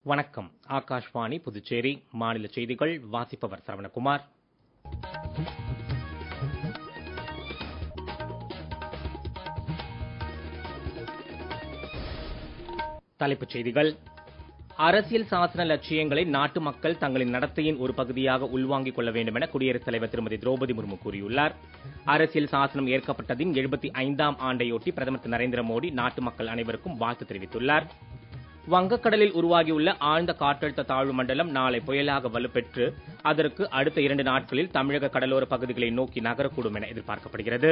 வணக்கம் ஆகாஷ்வாணி புதுச்சேரி மாநில செய்திகள் வாசிப்பவர் சரவணகுமார் தலைப்புச் செய்திகள் அரசியல் சாசன லட்சியங்களை நாட்டு மக்கள் தங்களின் நடத்தையின் ஒரு பகுதியாக உள்வாங்கிக் கொள்ள வேண்டும் என குடியரசுத் தலைவர் திருமதி திரௌபதி முர்மு கூறியுள்ளார் அரசியல் சாசனம் ஏற்கப்பட்டதின் எழுபத்தி ஐந்தாம் ஆண்டையொட்டி பிரதமர் திரு நரேந்திர மோடி நாட்டு மக்கள் அனைவருக்கும் வாழ்த்து தெரிவித்துள்ளார் வங்கக்கடலில் உருவாகியுள்ள ஆழ்ந்த காற்றழுத்த தாழ்வு மண்டலம் நாளை புயலாக வலுப்பெற்று அதற்கு அடுத்த இரண்டு நாட்களில் தமிழக கடலோர பகுதிகளை நோக்கி நகரக்கூடும் என எதிர்பார்க்கப்படுகிறது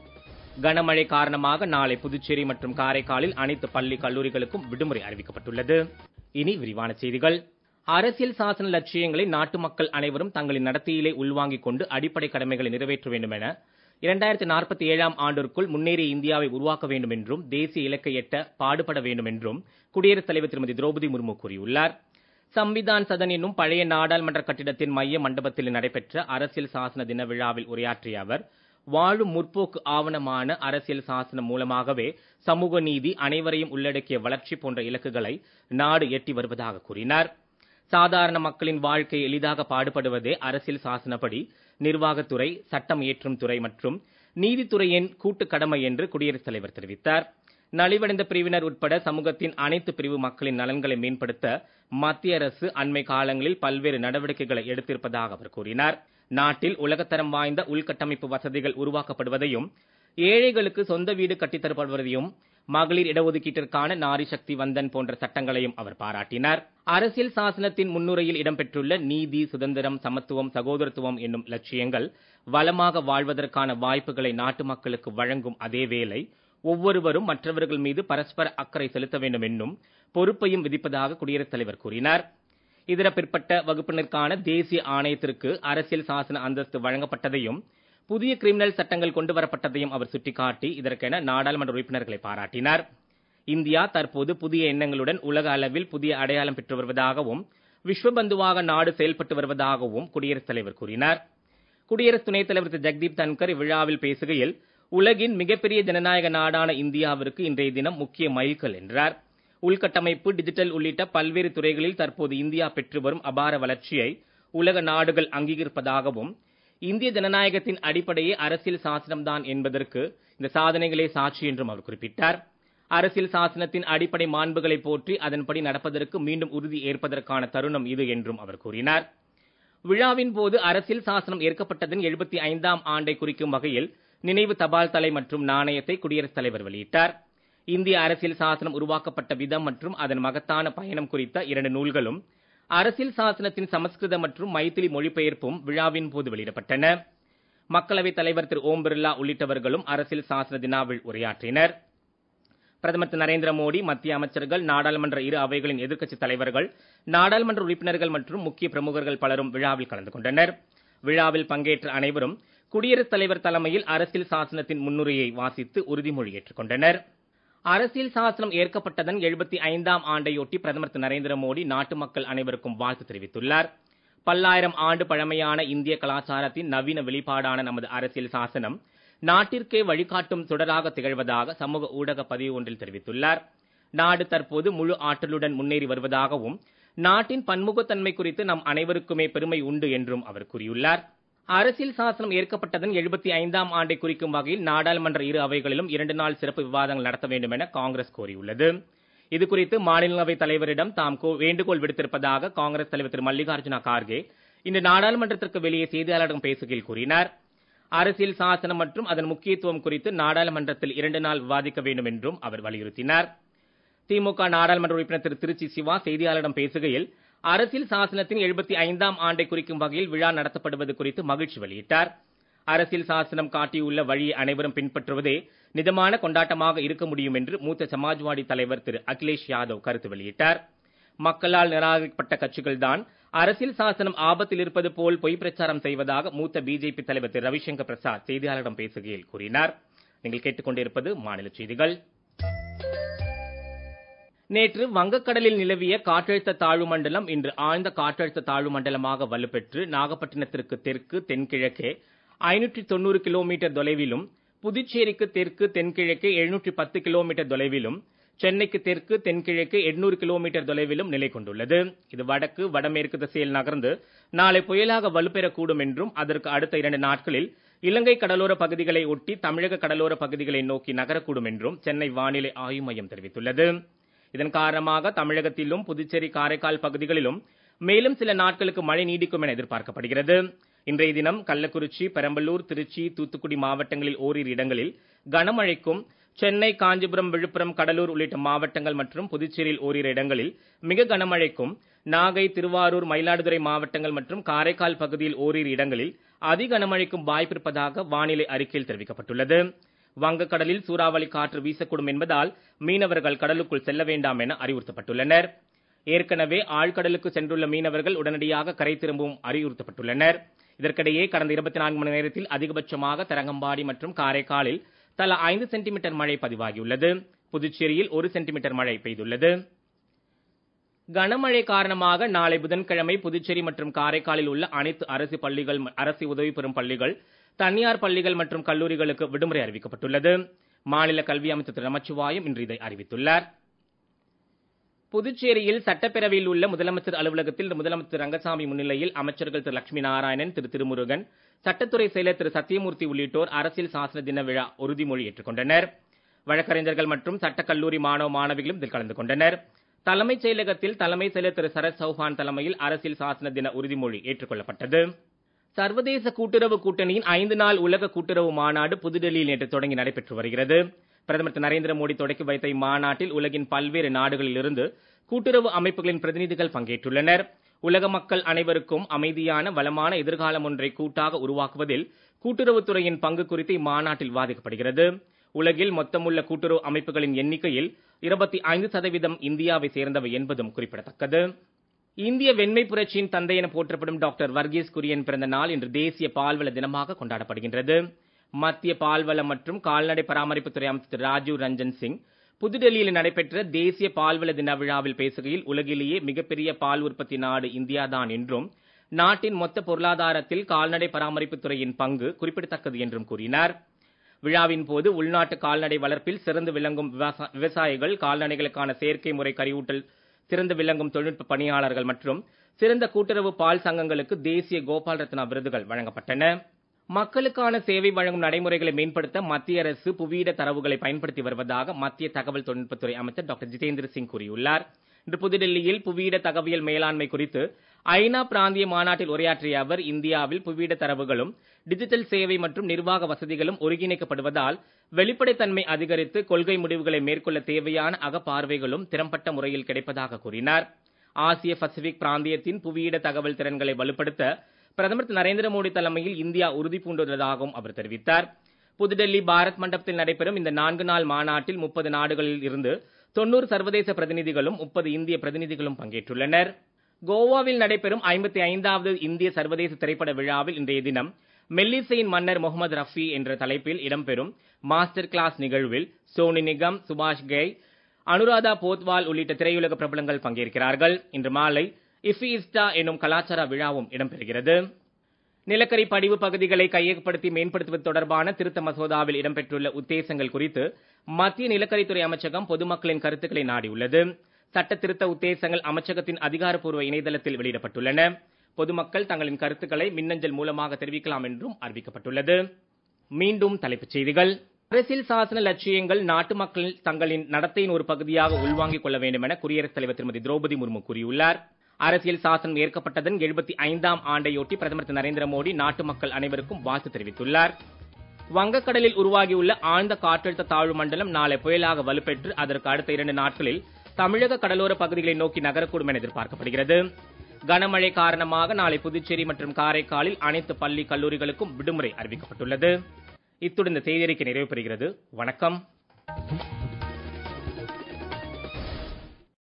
கனமழை காரணமாக நாளை புதுச்சேரி மற்றும் காரைக்காலில் அனைத்து பள்ளி கல்லூரிகளுக்கும் விடுமுறை அறிவிக்கப்பட்டுள்ளது இனி விரிவான செய்திகள் அரசியல் சாசன லட்சியங்களை நாட்டு மக்கள் அனைவரும் தங்களின் நடத்தையிலே உள்வாங்கிக் கொண்டு அடிப்படை கடமைகளை நிறைவேற்ற வேண்டும் என இரண்டாயிரத்தி நாற்பத்தி ஏழாம் ஆண்டிற்குள் முன்னேறிய இந்தியாவை உருவாக்க வேண்டும் என்றும் தேசிய இலக்கை எட்ட பாடுபட வேண்டும் என்றும் குடியரசுத் தலைவர் திருமதி திரௌபதி முர்மு கூறியுள்ளார் சம்விதான் சதன் என்னும் பழைய நாடாளுமன்ற கட்டிடத்தின் மைய மண்டபத்தில் நடைபெற்ற அரசியல் சாசன தின விழாவில் உரையாற்றிய அவர் வாழும் முற்போக்கு ஆவணமான அரசியல் சாசனம் மூலமாகவே சமூக நீதி அனைவரையும் உள்ளடக்கிய வளர்ச்சி போன்ற இலக்குகளை நாடு எட்டி வருவதாக கூறினார் சாதாரண மக்களின் வாழ்க்கை எளிதாக பாடுபடுவதே அரசியல் சாசனப்படி நிர்வாகத்துறை சட்டம் இயற்றும் துறை மற்றும் நீதித்துறையின் கூட்டு கடமை என்று குடியரசுத் தலைவர் தெரிவித்தார் நலிவடைந்த பிரிவினர் உட்பட சமூகத்தின் அனைத்து பிரிவு மக்களின் நலன்களை மேம்படுத்த மத்திய அரசு அண்மை காலங்களில் பல்வேறு நடவடிக்கைகளை எடுத்திருப்பதாக அவர் கூறினார் நாட்டில் உலகத்தரம் வாய்ந்த உள்கட்டமைப்பு வசதிகள் உருவாக்கப்படுவதையும் ஏழைகளுக்கு சொந்த வீடு கட்டித்தரப்படுவதையும் மகளிர் இடஒதுக்கீட்டிற்கான நாரி சக்தி வந்தன் போன்ற சட்டங்களையும் அவர் பாராட்டினார் அரசியல் சாசனத்தின் முன்னுரையில் இடம்பெற்றுள்ள நீதி சுதந்திரம் சமத்துவம் சகோதரத்துவம் என்னும் லட்சியங்கள் வளமாக வாழ்வதற்கான வாய்ப்புகளை நாட்டு மக்களுக்கு வழங்கும் அதேவேளை ஒவ்வொருவரும் மற்றவர்கள் மீது பரஸ்பர அக்கறை செலுத்த வேண்டும் என்னும் பொறுப்பையும் விதிப்பதாக குடியரசுத் தலைவர் கூறினார் இதர பிற்பட்ட வகுப்பினருக்கான தேசிய ஆணையத்திற்கு அரசியல் சாசன அந்தஸ்து வழங்கப்பட்டதையும் புதிய கிரிமினல் சட்டங்கள் கொண்டு வரப்பட்டதையும் அவர் சுட்டிக்காட்டி இதற்கென நாடாளுமன்ற உறுப்பினர்களை பாராட்டினார் இந்தியா தற்போது புதிய எண்ணங்களுடன் உலக அளவில் புதிய அடையாளம் பெற்று வருவதாகவும் விஸ்வபந்துவாக நாடு செயல்பட்டு வருவதாகவும் குடியரசுத் தலைவர் கூறினார் குடியரசு துணைத் தலைவர் திரு ஜெக்தீப் தன்கர் இவ்விழாவில் பேசுகையில் உலகின் மிகப்பெரிய ஜனநாயக நாடான இந்தியாவிற்கு இன்றைய தினம் முக்கிய மைல்கல் என்றார் உள்கட்டமைப்பு டிஜிட்டல் உள்ளிட்ட பல்வேறு துறைகளில் தற்போது இந்தியா பெற்று வரும் அபார வளர்ச்சியை உலக நாடுகள் அங்கீகரிப்பதாகவும் இந்திய ஜனநாயகத்தின் அடிப்படையே அரசியல் சாசனம்தான் என்பதற்கு இந்த சாதனைகளே சாட்சி என்றும் அவர் குறிப்பிட்டார் அரசியல் சாசனத்தின் அடிப்படை மாண்புகளை போற்றி அதன்படி நடப்பதற்கு மீண்டும் உறுதி ஏற்பதற்கான தருணம் இது என்றும் அவர் கூறினார் விழாவின் போது அரசியல் சாசனம் ஏற்கப்பட்டதன் எழுபத்தி ஐந்தாம் ஆண்டை குறிக்கும் வகையில் நினைவு தபால் தலை மற்றும் நாணயத்தை குடியரசுத் தலைவர் வெளியிட்டார் இந்திய அரசியல் சாசனம் உருவாக்கப்பட்ட விதம் மற்றும் அதன் மகத்தான பயணம் குறித்த இரண்டு நூல்களும் அரசியல் சாசனத்தின் சமஸ்கிருத மற்றும் மைத்திலி மொழிபெயர்ப்பும் விழாவின் போது வெளியிடப்பட்டன மக்களவைத் தலைவர் திரு ஓம் பிர்லா உள்ளிட்டவர்களும் அரசியல் சாசன தினாவில் உரையாற்றினர் பிரதமர் திரு நரேந்திர மோடி மத்திய அமைச்சர்கள் நாடாளுமன்ற இரு அவைகளின் எதிர்க்கட்சித் தலைவர்கள் நாடாளுமன்ற உறுப்பினர்கள் மற்றும் முக்கிய பிரமுகர்கள் பலரும் விழாவில் கலந்து கொண்டனர் விழாவில் பங்கேற்ற அனைவரும் குடியரசுத் தலைவர் தலைமையில் அரசியல் சாசனத்தின் முன்னுரையை வாசித்து உறுதிமொழி ஏற்றுக்கொண்டனர் அரசியல் சாசனம் ஏற்கப்பட்டதன் எழுபத்தி ஐந்தாம் ஆண்டையொட்டி பிரதமர் திரு நரேந்திர மோடி நாட்டு மக்கள் அனைவருக்கும் வாழ்த்து தெரிவித்துள்ளார் பல்லாயிரம் ஆண்டு பழமையான இந்திய கலாச்சாரத்தின் நவீன வெளிப்பாடான நமது அரசியல் சாசனம் நாட்டிற்கே வழிகாட்டும் சுடராக திகழ்வதாக சமூக ஊடக பதிவு ஒன்றில் தெரிவித்துள்ளார் நாடு தற்போது முழு ஆற்றலுடன் முன்னேறி வருவதாகவும் நாட்டின் பன்முகத்தன்மை குறித்து நம் அனைவருக்குமே பெருமை உண்டு என்றும் அவர் கூறியுள்ளார் அரசியல் சாசனம் ஏற்கப்பட்டதன் எழுபத்தி ஐந்தாம் ஆண்டை குறிக்கும் வகையில் நாடாளுமன்ற இரு அவைகளிலும் இரண்டு நாள் சிறப்பு விவாதங்கள் நடத்த வேண்டும் என காங்கிரஸ் கோரியுள்ளது இதுகுறித்து மாநிலங்களவைத் தலைவரிடம் தாம் வேண்டுகோள் விடுத்திருப்பதாக காங்கிரஸ் தலைவர் திரு மல்லிகார்ஜுன கார்கே இன்று நாடாளுமன்றத்திற்கு வெளியே செய்தியாளர்களிடம் பேசுகையில் கூறினார் அரசியல் சாசனம் மற்றும் அதன் முக்கியத்துவம் குறித்து நாடாளுமன்றத்தில் இரண்டு நாள் விவாதிக்க வேண்டும் என்றும் அவர் வலியுறுத்தினார் திமுக நாடாளுமன்ற உறுப்பினர் திரு திருச்சி சிவா செய்தியாளரிடம் பேசுகையில் அரசியல் சாசனத்தின் எழுபத்தி ஐந்தாம் ஆண்டை குறிக்கும் வகையில் விழா நடத்தப்படுவது குறித்து மகிழ்ச்சி வெளியிட்டார் அரசியல் சாசனம் காட்டியுள்ள வழியை அனைவரும் பின்பற்றுவதே நிஜமான கொண்டாட்டமாக இருக்க முடியும் என்று மூத்த சமாஜ்வாடி தலைவர் திரு அகிலேஷ் யாதவ் கருத்து வெளியிட்டார் மக்களால் நிராகரிக்கப்பட்ட கட்சிகள்தான் அரசியல் சாசனம் ஆபத்தில் இருப்பது போல் பொய் பிரச்சாரம் செய்வதாக மூத்த பிஜேபி தலைவர் திரு ரவிசங்கர் பிரசாத் செய்தியாளரிடம் பேசுகையில் கூறினார் நீங்கள் கேட்டுக்கொண்டிருப்பது மாநில செய்திகள் நேற்று வங்கக்கடலில் நிலவிய காற்றழுத்த தாழ்வு மண்டலம் இன்று ஆழ்ந்த காற்றழுத்த தாழ்வு மண்டலமாக வலுப்பெற்று நாகப்பட்டினத்திற்கு தெற்கு தென்கிழக்கே ஐநூற்றி தொண்ணூறு கிலோமீட்டர் தொலைவிலும் புதுச்சேரிக்கு தெற்கு தென்கிழக்கே எழுநூற்றி பத்து கிலோமீட்டர் தொலைவிலும் சென்னைக்கு தெற்கு தென்கிழக்கு 800 கிலோமீட்டர் தொலைவிலும் நிலை கொண்டுள்ளது இது வடக்கு வடமேற்கு திசையில் நகர்ந்து நாளை புயலாக வலுப்பெறக்கூடும் என்றும் அதற்கு அடுத்த இரண்டு நாட்களில் இலங்கை கடலோர பகுதிகளை ஒட்டி தமிழக கடலோர பகுதிகளை நோக்கி நகரக்கூடும் என்றும் சென்னை வானிலை ஆய்வு மையம் தெரிவித்துள்ளது இதன் காரணமாக தமிழகத்திலும் புதுச்சேரி காரைக்கால் பகுதிகளிலும் மேலும் சில நாட்களுக்கு மழை நீடிக்கும் என எதிர்பார்க்கப்படுகிறது இன்றைய தினம் கள்ளக்குறிச்சி பெரம்பலூர் திருச்சி தூத்துக்குடி மாவட்டங்களில் ஓரிரு இடங்களில் கனமழைக்கும் சென்னை காஞ்சிபுரம் விழுப்புரம் கடலூர் உள்ளிட்ட மாவட்டங்கள் மற்றும் புதுச்சேரியில் ஓரிரு இடங்களில் மிக கனமழைக்கும் நாகை திருவாரூர் மயிலாடுதுறை மாவட்டங்கள் மற்றும் காரைக்கால் பகுதியில் ஓரிரு இடங்களில் அதி கனமழைக்கும் வாய்ப்பிருப்பதாக வானிலை அறிக்கையில் தெரிவிக்கப்பட்டுள்ளது வங்கக்கடலில் சூறாவளி காற்று வீசக்கூடும் என்பதால் மீனவர்கள் கடலுக்குள் செல்ல வேண்டாம் என அறிவுறுத்தப்பட்டுள்ளனர் ஏற்கனவே ஆழ்கடலுக்கு சென்றுள்ள மீனவர்கள் உடனடியாக கரை திரும்பவும் அறிவுறுத்தப்பட்டுள்ளனர் இதற்கிடையே கடந்த இருபத்தி நான்கு மணி நேரத்தில் அதிகபட்சமாக தரங்கம்பாடி மற்றும் காரைக்காலில் தலா ஐந்து சென்டிமீட்டர் மழை பதிவாகியுள்ளது புதுச்சேரியில் ஒரு சென்டிமீட்டர் மழை பெய்துள்ளது கனமழை காரணமாக நாளை புதன்கிழமை புதுச்சேரி மற்றும் காரைக்காலில் உள்ள அனைத்து அரசு பள்ளிகள் அரசு உதவி பெறும் பள்ளிகள் தனியார் பள்ளிகள் மற்றும் கல்லூரிகளுக்கு விடுமுறை அறிவிக்கப்பட்டுள்ளது மாநில கல்வி அமைச்சர் திரு நமச்சிவாயம் இன்று இதை அறிவித்துள்ளார் புதுச்சேரியில் சட்டப்பேரவையில் உள்ள முதலமைச்சர் அலுவலகத்தில் முதலமைச்சர் ரங்கசாமி முன்னிலையில் அமைச்சர்கள் திரு லட்சுமி நாராயணன் திரு திருமுருகன் சட்டத்துறை செயலர் திரு சத்தியமூர்த்தி உள்ளிட்டோர் அரசியல் சாசன தின விழா உறுதிமொழி ஏற்றுக்கொண்டனர் வழக்கறிஞர்கள் மற்றும் சட்டக்கல்லூரி மாணவ மாணவிகளும் இதில் கலந்து கொண்டனர் தலைமைச் செயலகத்தில் தலைமை செயலர் திரு சரத் சௌஹான் தலைமையில் அரசியல் சாசன தின உறுதிமொழி ஏற்றுக்கொள்ளப்பட்டது சர்வதேச கூட்டுறவு கூட்டணியின் ஐந்து நாள் உலக கூட்டுறவு மாநாடு புதுடெல்லியில் நேற்று தொடங்கி நடைபெற்று வருகிறது பிரதமர் திரு நரேந்திர மோடி தொடக்கி வைத்த இம்மாநாட்டில் உலகின் பல்வேறு நாடுகளிலிருந்து கூட்டுறவு அமைப்புகளின் பிரதிநிதிகள் பங்கேற்றுள்ளனர் உலக மக்கள் அனைவருக்கும் அமைதியான வளமான எதிர்காலம் ஒன்றை கூட்டாக உருவாக்குவதில் கூட்டுறவுத்துறையின் பங்கு குறித்து இம்மாநாட்டில் வாதிக்கப்படுகிறது உலகில் மொத்தமுள்ள கூட்டுறவு அமைப்புகளின் எண்ணிக்கையில் இருபத்தி ஐந்து சதவீதம் இந்தியாவை சேர்ந்தவை என்பதும் குறிப்பிடத்தக்கது இந்திய வெண்மை புரட்சியின் தந்தை என போற்றப்படும் டாக்டர் வர்கீஸ் குரியன் பிறந்த நாள் இன்று தேசிய பால்வள தினமாக கொண்டாடப்படுகின்றது மத்திய பால்வளம் மற்றும் கால்நடை பராமரிப்புத்துறை அமைச்சர் திரு ராஜீவ் ரஞ்சன் சிங் புதுடெல்லியில் நடைபெற்ற தேசிய பால்வள தின விழாவில் பேசுகையில் உலகிலேயே மிகப்பெரிய பால் உற்பத்தி நாடு இந்தியாதான் என்றும் நாட்டின் மொத்த பொருளாதாரத்தில் கால்நடை பராமரிப்புத் துறையின் பங்கு குறிப்பிடத்தக்கது என்றும் கூறினார் விழாவின் போது உள்நாட்டு கால்நடை வளர்ப்பில் சிறந்து விளங்கும் விவசா- விவசாயிகள் கால்நடைகளுக்கான செயற்கை முறை கரிவூட்டல் சிறந்து விளங்கும் தொழில்நுட்ப பணியாளர்கள் மற்றும் சிறந்த கூட்டுறவு பால் சங்கங்களுக்கு தேசிய கோபால் ரத்னா விருதுகள் வழங்கப்பட்டன மக்களுக்கான சேவை வழங்கும் நடைமுறைகளை மேம்படுத்த மத்திய அரசு புவியிட தரவுகளை பயன்படுத்தி வருவதாக மத்திய தகவல் தொழில்நுட்பத்துறை அமைச்சர் டாக்டர் ஜிதேந்திர சிங் கூறியுள்ளார் இன்று புதுடெல்லியில் புவியிட தகவியல் மேலாண்மை குறித்து ஐநா பிராந்திய மாநாட்டில் உரையாற்றிய அவர் இந்தியாவில் புவியிட தரவுகளும் டிஜிட்டல் சேவை மற்றும் நிர்வாக வசதிகளும் ஒருங்கிணைக்கப்படுவதால் வெளிப்படைத்தன்மை அதிகரித்து கொள்கை முடிவுகளை மேற்கொள்ள தேவையான அகப்பார்வைகளும் திறம்பட்ட முறையில் கிடைப்பதாக கூறினார் ஆசிய பசிபிக் பிராந்தியத்தின் புவியிட தகவல் திறன்களை வலுப்படுத்த பிரதமர் திரு நரேந்திர மோடி தலைமையில் இந்தியா உறுதி பூண்டுள்ளதாகவும் அவர் தெரிவித்தார் புதுடெல்லி பாரத் மண்டபத்தில் நடைபெறும் இந்த நான்கு நாள் மாநாட்டில் முப்பது நாடுகளில் இருந்து தொண்ணூறு சர்வதேச பிரதிநிதிகளும் முப்பது இந்திய பிரதிநிதிகளும் பங்கேற்றுள்ளனர் கோவாவில் நடைபெறும் ஐம்பத்தி ஐந்தாவது இந்திய சர்வதேச திரைப்பட விழாவில் இன்றைய தினம் மெல்லிசையின் மன்னர் முகமது ரஃபி என்ற தலைப்பில் இடம்பெறும் மாஸ்டர் கிளாஸ் நிகழ்வில் சோனி நிகம் சுபாஷ் கெய் அனுராதா போத்வால் உள்ளிட்ட திரையுலக பிரபலங்கள் பங்கேற்கிறார்கள் இன்று மாலை இஃபி இஸ்டா எனும் கலாச்சார விழாவும் இடம்பெறுகிறது நிலக்கரி படிவு பகுதிகளை கையகப்படுத்தி மேம்படுத்துவது தொடர்பான திருத்த மசோதாவில் இடம்பெற்றுள்ள உத்தேசங்கள் குறித்து மத்திய நிலக்கரித்துறை அமைச்சகம் பொதுமக்களின் கருத்துக்களை நாடியுள்ளது சட்ட திருத்த உத்தேசங்கள் அமைச்சகத்தின் அதிகாரப்பூர்வ இணையதளத்தில் வெளியிடப்பட்டுள்ளன பொதுமக்கள் தங்களின் கருத்துக்களை மின்னஞ்சல் மூலமாக தெரிவிக்கலாம் என்றும் அறிவிக்கப்பட்டுள்ளது மீண்டும் தலைப்புச் செய்திகள் அரசியல் சாசன லட்சியங்கள் நாட்டு மக்கள் தங்களின் நடத்தையின் ஒரு பகுதியாக உள்வாங்கிக் கொள்ள வேண்டும் என குடியரசுத் தலைவர் திருமதி திரௌபதி முர்மு கூறியுள்ளார் அரசியல் சாசனம் ஏற்கப்பட்டதன் எழுபத்தி ஐந்தாம் ஆண்டையொட்டி பிரதமர் திரு நரேந்திர மோடி நாட்டு மக்கள் அனைவருக்கும் வாழ்த்து தெரிவித்துள்ளார் வங்கக்கடலில் உருவாகியுள்ள ஆழ்ந்த காற்றழுத்த தாழ்வு மண்டலம் நாளை புயலாக வலுப்பெற்று அதற்கு அடுத்த இரண்டு நாட்களில் தமிழக கடலோர பகுதிகளை நோக்கி நகரக்கூடும் என எதிர்பார்க்கப்படுகிறது கனமழை காரணமாக நாளை புதுச்சேரி மற்றும் காரைக்காலில் அனைத்து பள்ளி கல்லூரிகளுக்கும் விடுமுறை அறிவிக்கப்பட்டுள்ளது இத்துடன் இந்த செய்தியறிக்கை நிறைவு பெறுகிறது வணக்கம்